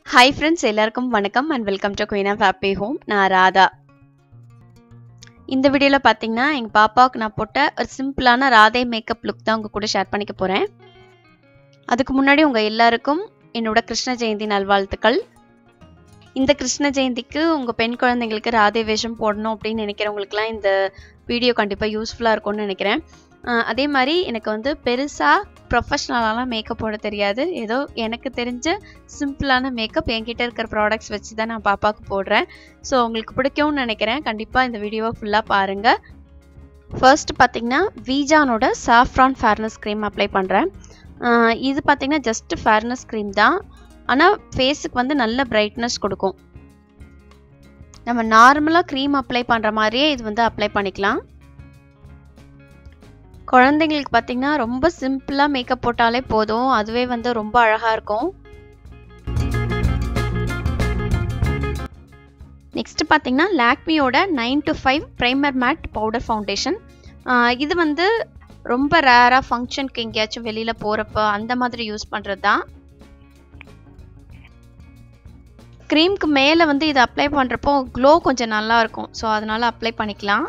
hi friends எல்லாருக்கும் வணக்கம் and welcome to queen of happy home நான் ராதா இந்த வீடியோவில் பார்த்தீங்கன்னா எங்கள் பாப்பாவுக்கு நான் போட்ட ஒரு சிம்பிளான ராதை மேக்கப் லுக் தான் உங்கள் கூட ஷேர் பண்ணிக்க போகிறேன் அதுக்கு முன்னாடி உங்கள் எல்லாருக்கும் என்னோட கிருஷ்ண ஜெயந்தி நல்வாழ்த்துக்கள் இந்த கிருஷ்ண ஜெயந்திக்கு உங்கள் பெண் குழந்தைங்களுக்கு ராதை வேஷம் போடணும் அப்படின்னு நினைக்கிறவங்களுக்குலாம் இந்த வீடியோ கண்டிப்பாக யூஸ்ஃபுல்லாக இருக்கும்னு நினைக்கிறேன் அஹ் அதே மாதிரி எனக்கு வந்து பெருசாக ப்ரொஃபஷ்னலாலாம் மேக்கப் போட தெரியாது ஏதோ எனக்கு தெரிஞ்ச சிம்பிளான மேக்கப் என்கிட்ட இருக்கிற ப்ராடக்ட்ஸ் வச்சு தான் நான் பாப்பாவுக்கு போடுறேன் ஸோ உங்களுக்கு பிடிக்கும்னு நினைக்கிறேன் கண்டிப்பாக இந்த வீடியோவை ஃபுல்லாக பாருங்கள் ஃபர்ஸ்ட் பார்த்தீங்கன்னா வீஜானோட சாஃப்ரான் ஃபேர்னஸ் க்ரீம் அப்ளை பண்ணுறேன் இது பார்த்தீங்கன்னா ஜஸ்ட் ஃபேர்னஸ் க்ரீம் தான் ஆனால் ஃபேஸுக்கு வந்து நல்ல பிரைட்னஸ் கொடுக்கும் நம்ம நார்மலாக க்ரீம் அப்ளை பண்ணுற மாதிரியே இது வந்து அப்ளை பண்ணிக்கலாம் குழந்தைங்களுக்கு பார்த்தீங்கன்னா ரொம்ப சிம்பிளாக மேக்கப் போட்டாலே போதும் அதுவே வந்து ரொம்ப அழகாக இருக்கும் நெக்ஸ்ட் பார்த்தீங்கன்னா லாக்மியோட nine to five primer matte powder foundation இது வந்து ரொம்ப ரேராக ஃபங்க்ஷனுக்கு எங்கேயாச்சும் வெளியில் போகிறப்ப அந்த மாதிரி யூஸ் பண்ணுறது தான் க்ரீம்க்கு மேலே வந்து இதை அப்ளை பண்ணுறப்போ க்ளோ கொஞ்சம் நல்லா இருக்கும் ஸோ அதனால் அப்ளை பண்ணிக்கலாம்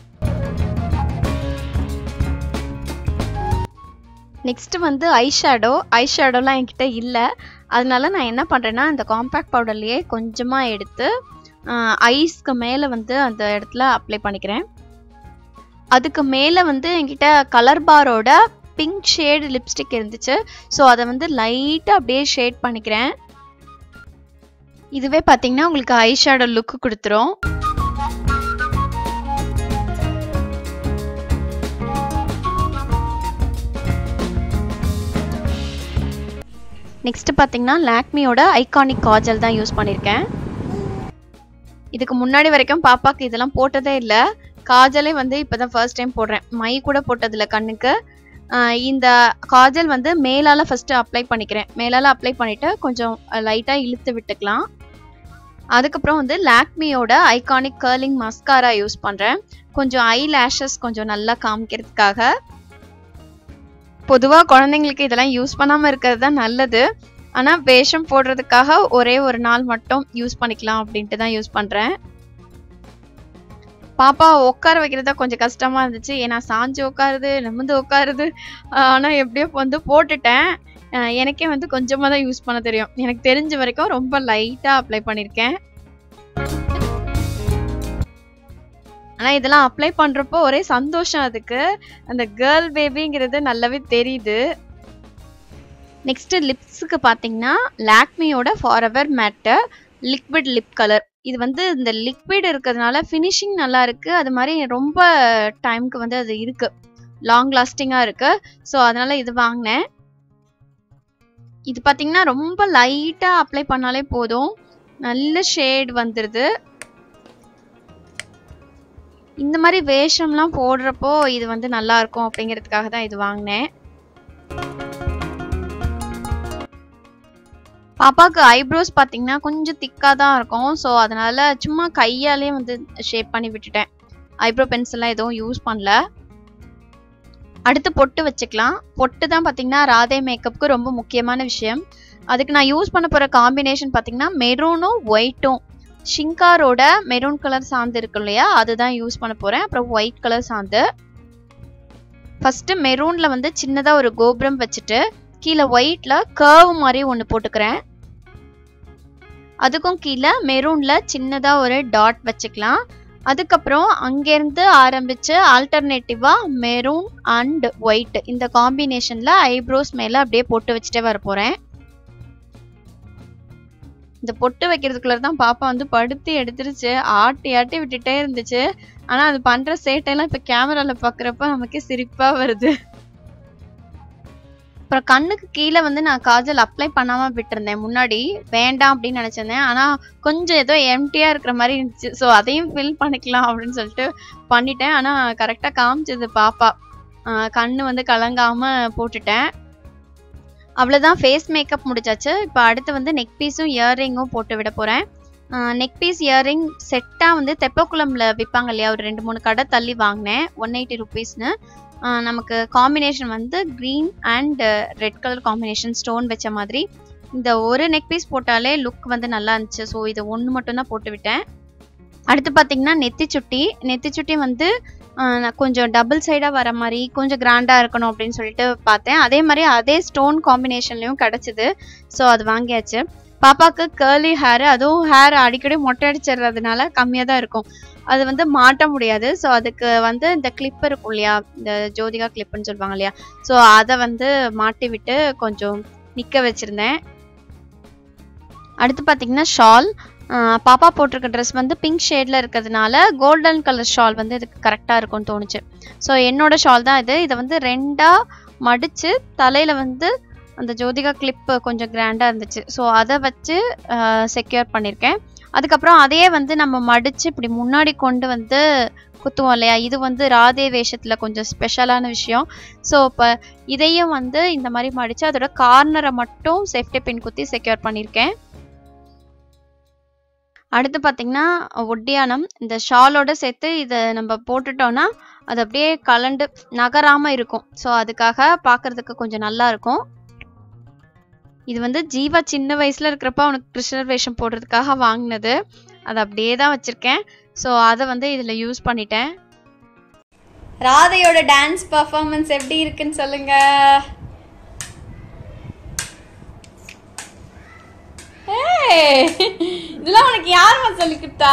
நெக்ஸ்ட் வந்து ஐ ஷேடோ ஐ ஷேடோலாம் என்கிட்ட இல்லை அதனால நான் என்ன பண்ணுறேன்னா இந்த காம்பேக்ட் பவுடர்லேயே கொஞ்சமாக எடுத்து ஐஸ்க்கு மேலே வந்து அந்த இடத்துல அப்ளை பண்ணிக்கிறேன் அதுக்கு மேலே வந்து என்கிட்ட கலர் பாரோட பிங்க் ஷேடு லிப்ஸ்டிக் இருந்துச்சு ஸோ அதை வந்து லைட்டாக அப்படியே ஷேட் பண்ணிக்கிறேன் இதுவே பார்த்தீங்கன்னா உங்களுக்கு ஐ ஷேடோ லுக்கு கொடுத்துரும் நெக்ஸ்ட் பார்த்தீங்கன்னா லாக்மியோட ஐகானிக் காஜல் தான் யூஸ் பண்ணியிருக்கேன் இதுக்கு முன்னாடி வரைக்கும் பாப்பாக்கு இதெல்லாம் போட்டதே இல்லை காஜலே வந்து இப்போ தான் ஃபர்ஸ்ட் டைம் போடுறேன் மை கூட போட்டதில்ல கண்ணுக்கு இந்த காஜல் வந்து மேலால் ஃபஸ்ட்டு அப்ளை பண்ணிக்கிறேன் மேலால் அப்ளை பண்ணிவிட்டு கொஞ்சம் லைட்டாக இழுத்து விட்டுக்கலாம் அதுக்கப்புறம் வந்து லாக்மியோட ஐகானிக் கர்லிங் மஸ்காரா யூஸ் பண்ணுறேன் கொஞ்சம் ஐ லேஷஸ் கொஞ்சம் நல்லா காமிக்கிறதுக்காக பொதுவாக குழந்தைங்களுக்கு இதெல்லாம் யூஸ் பண்ணாமல் இருக்கிறது தான் நல்லது ஆனால் வேஷம் போடுறதுக்காக ஒரே ஒரு நாள் மட்டும் யூஸ் பண்ணிக்கலாம் அப்படின்ட்டு தான் யூஸ் பண்ணுறேன் பாப்பா உட்கார வைக்கிறதா கொஞ்சம் கஷ்டமாக இருந்துச்சு ஏன்னா சாஞ்சு உட்காருது நிமிந்து உட்காருது ஆனால் எப்படியோ வந்து போட்டுட்டேன் எனக்கே வந்து கொஞ்சமாக தான் யூஸ் பண்ண தெரியும் எனக்கு தெரிஞ்ச வரைக்கும் ரொம்ப லைட்டாக அப்ளை பண்ணியிருக்கேன் ஆனால் இதெல்லாம் அப்ளை பண்ணுறப்போ ஒரே சந்தோஷம் அதுக்கு அந்த கேர்ள் பேபிங்கிறது நல்லாவே தெரியுது நெக்ஸ்ட் லிப்ஸுக்கு பார்த்தீங்கன்னா லாக்மியோட forever matte liquid lip colour இது வந்து இந்த லிக்விட் இருக்கிறதுனால ஃபினிஷிங் நல்லா இருக்கு அது மாதிரி ரொம்ப டைமுக்கு வந்து அது இருக்கு லாங் லாஸ்டிங்காக இருக்கு ஸோ அதனால இது வாங்கினேன் இது பார்த்தீங்கன்னா ரொம்ப லைட்டாக அப்ளை பண்ணாலே போதும் நல்ல ஷேட் வந்துடுது இந்த மாதிரி வேஷம்லாம் போடுறப்போ இது வந்து நல்லா இருக்கும் அப்படிங்கிறதுக்காக தான் இது வாங்கினேன் பாப்பாவுக்கு ஐப்ரோஸ் பார்த்தீங்கன்னா கொஞ்சம் திக்காக தான் இருக்கும் ஸோ அதனால சும்மா கையாலே வந்து ஷேப் பண்ணி விட்டுட்டேன் ஐப்ரோ பென்சில்லாம் எதுவும் யூஸ் பண்ணல அடுத்து பொட்டு வச்சுக்கலாம் பொட்டு தான் பார்த்தீங்கன்னா ராதே மேக்கப்புக்கு ரொம்ப முக்கியமான விஷயம் அதுக்கு நான் யூஸ் பண்ண போகிற காம்பினேஷன் பார்த்தீங்கன்னா மெரூனும் ஒயிட்டும் ஷிங்காரோட மெரூன் கலர் சாந்து இருக்கு இல்லையா அதுதான் யூஸ் பண்ண போகிறேன் அப்புறம் ஒயிட் கலர் சாந்து ஃபஸ்ட்டு மெரூனில் வந்து சின்னதாக ஒரு கோபுரம் வச்சுட்டு கீழே ஒயிட்டில் கர்வ் மாதிரி ஒன்று போட்டுக்கிறேன் அதுக்கும் கீழே மெரூனில் சின்னதாக ஒரு டாட் வச்சுக்கலாம் அதுக்கப்புறம் அங்கேருந்து ஆரம்பித்து ஆல்டர்னேட்டிவாக மெரூன் அண்ட் ஒயிட் இந்த காம்பினேஷனில் ஐப்ரோஸ் மேலே அப்படியே போட்டு வச்சுட்டே வர போகிறேன் இந்த பொட்டு வைக்கிறதுக்குள்ள தான் பாப்பா வந்து படுத்து எடுத்துருச்சு ஆட்டி ஆட்டி விட்டுட்டே இருந்துச்சு ஆனால் அது பண்ணுற சேட்டையெல்லாம் இப்போ கேமராவில் பார்க்குறப்ப நமக்கே சிரிப்பாக வருது அப்புறம் கண்ணுக்கு கீழே வந்து நான் காஜல் அப்ளை பண்ணாமல் விட்டுருந்தேன் முன்னாடி வேண்டாம் அப்படின்னு நினச்சிருந்தேன் ஆனால் கொஞ்சம் ஏதோ எம்டியாக இருக்கிற மாதிரி இருந்துச்சு ஸோ அதையும் ஃபில் பண்ணிக்கலாம் அப்படின்னு சொல்லிட்டு பண்ணிட்டேன் ஆனால் கரெக்டாக காமிச்சது பாப்பா கண்ணு வந்து கலங்காமல் போட்டுட்டேன் அவ்வளோதான் ஃபேஸ் மேக்கப் முடிச்சாச்சு இப்போ அடுத்து வந்து நெக் பீஸும் இயர்ரிங்கும் போட்டு விட போகிறேன் நெக் பீஸ் இயர்ரிங் செட்டாக வந்து தெப்பக்குளம்ல விற்பாங்க இல்லையா ஒரு ரெண்டு மூணு கடை தள்ளி வாங்கினேன் ஒன் எயிட்டி ருபீஸ்னு நமக்கு காம்பினேஷன் வந்து green and red colour combination stone வச்ச மாதிரி இந்த ஒரு நெக் பீஸ் போட்டாலே லுக் வந்து நல்லா இருந்துச்சு ஸோ இது ஒன்று மட்டும் தான் போட்டு விட்டேன் அடுத்து பார்த்தீங்கன்னா நெத்தி சுட்டி நெத்தி சுட்டி வந்து ஆஹ், நான் கொஞ்சம் டபுள் சைடாக வர மாதிரி கொஞ்சம் கிராண்டாக இருக்கணும் அப்படின்னு சொல்லிட்டு பார்த்தேன் அதே மாதிரி அதே ஸ்டோன் காம்பினேஷன்லையும் கிடச்சிது ஸோ அது வாங்கியாச்சு பாப்பாவுக்கு கேர்லி ஹேர் அதுவும் ஹேர் அடிக்கடி மொட்டை அடிச்சிடுறதுனால கம்மியாக தான் இருக்கும் அது வந்து மாட்ட முடியாது ஸோ அதுக்கு வந்து இந்த கிளிப் இருக்கும் இல்லையா இந்த ஜோதிகா கிளிப்புன்னு சொல்லுவாங்க இல்லையா ஸோ அதை வந்து மாட்டி விட்டு கொஞ்சம் நிற்க வச்சுருந்தேன் அடுத்து பார்த்தீங்கன்னா ஷால் பாப்பா போட்டிருக்க ட்ரெஸ் வந்து பிங்க் ஷேடில் இருக்கிறதுனால கோல்டன் கலர் ஷால் வந்து இதுக்கு கரெக்டாக இருக்கும்னு தோணுச்சு ஸோ என்னோட ஷால் தான் இது இதை வந்து ரெண்டாக மடித்து தலையில் வந்து அந்த ஜோதிகா கிளிப்பு கொஞ்சம் கிராண்டாக இருந்துச்சு ஸோ அதை வச்சு செக்யூர் பண்ணியிருக்கேன் அதுக்கப்புறம் அதையே வந்து நம்ம மடித்து இப்படி முன்னாடி கொண்டு வந்து குத்துவோம் இல்லையா இது வந்து ராதே வேஷத்தில் கொஞ்சம் ஸ்பெஷலான விஷயம் ஸோ இப்போ இதையும் வந்து இந்த மாதிரி மடித்து அதோட கார்னரை மட்டும் சேஃப்டி பின் குத்தி செக்யூர் பண்ணியிருக்கேன் அடுத்து பார்த்தீங்கன்னா ஒட்டியானம் இந்த ஷாலோட சேர்த்து இதை நம்ம போட்டுட்டோம்னா அது அப்படியே கலண்டு நகராமல் இருக்கும் ஸோ அதுக்காக பார்க்கறதுக்கு கொஞ்சம் நல்லா இருக்கும் இது வந்து ஜீவா சின்ன வயசுல இருக்கிறப்ப அவனுக்கு கிருஷ்ணர் வேஷம் போடுறதுக்காக வாங்கினது அதை அப்படியே தான் வச்சிருக்கேன் ஸோ அதை வந்து இதில் யூஸ் பண்ணிட்டேன் ராதையோட டான்ஸ் பர்ஃபார்மன்ஸ் எப்படி இருக்குன்னு சொல்லுங்க ஏய், இதெல்லாம் உனக்கு யாரும்மா சொல்லி கொடுத்தா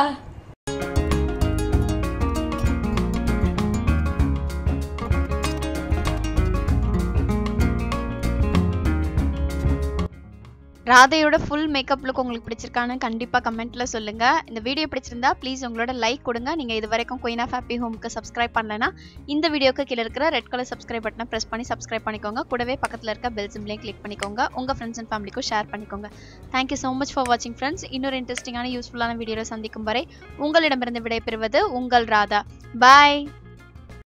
ராதையோட ஃபுல் மேக்கப் லுக் உங்களுக்கு பிடிச்சிருக்கான்னு கண்டிப்பாக கமெண்ட்ல சொல்லுங்க இந்த வீடியோ பிடிச்சிருந்தா ப்ளீஸ் உங்களோட லைக் கொடுங்க நீங்க இது வரைக்கும் குயின் ஆஃப் ஹாப்பி ஹோம்க்கு சப்ஸ்கிரைப் பண்ணலனா இந்த வீடியோக்கு கீழே இருக்கிற ரெட் கலர் சப்ஸ்கிரைப் பட்டனை ப்ரெஸ் பண்ணி சப்ஸ்கிரைப் பண்ணிக்கோங்க கூடவே பக்கத்தில் இருக்க பெல் சிம்லையும் கிளிக் பண்ணிக்கோங்க உங்க ஃப்ரெண்ட்ஸ் அண்ட் ஃபேமிலிக்கும் ஷேர் பண்ணிக்கோங்க தேங்க்யூ ஸோ மச் ஃபார் வாட்சிங் ஃப்ரெண்ட்ஸ் இன்னொரு இன்ட்ரெஸ்டிங்கான யூஸ்ஃபுல்லான வீடியோவில் சந்திக்கும் வரை உங்களிடமிருந்து விடைபெறுவது உங்கள் ராதா பாய்